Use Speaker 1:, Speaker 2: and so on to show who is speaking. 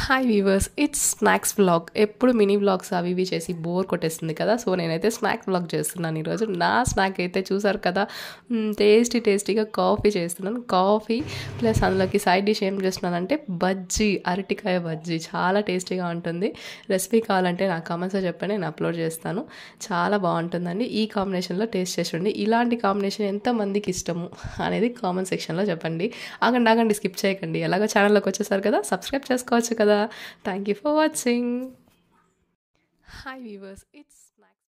Speaker 1: hi viewers it's snacks vlog ఎప్పుడు mini vlogs అవి ఇవి చేసి బోర్ కొట్టేస్తుంది కదా సో నేనైతే స్నాక్ వ్లాగ్ చేస్తున్నాను ఈరోజు నా స్నాక్ అయితే చూసారు కదా టేస్టీ టేస్టీగా కాఫీ చేస్తున్నాను కాఫీ ప్లస్ అందులోకి సైడ్ డిష్ ఏం చేస్తున్నానంటే బజ్జీ అరటికాయ బజ్జీ చాలా టేస్టీగా ఉంటుంది రెసిపీ కావాలంటే నా కామెంట్స్లో చెప్పండి నేను అప్లోడ్ చేస్తాను చాలా బాగుంటుందండి ఈ కాంబినేషన్లో టేస్ట్ చేసండి ఇలాంటి కాంబినేషన్ ఎంతమందికి ఇష్టము అనేది కామెంట్ సెక్షన్లో చెప్పండి ఆగండి ఆగండి స్కిప్ చేయకండి ఎలాగో ఛానల్లోకి వచ్చేసారు కదా సబ్స్క్రైబ్ చేసుకోవచ్చు కదా thank you for watching hi viewers it's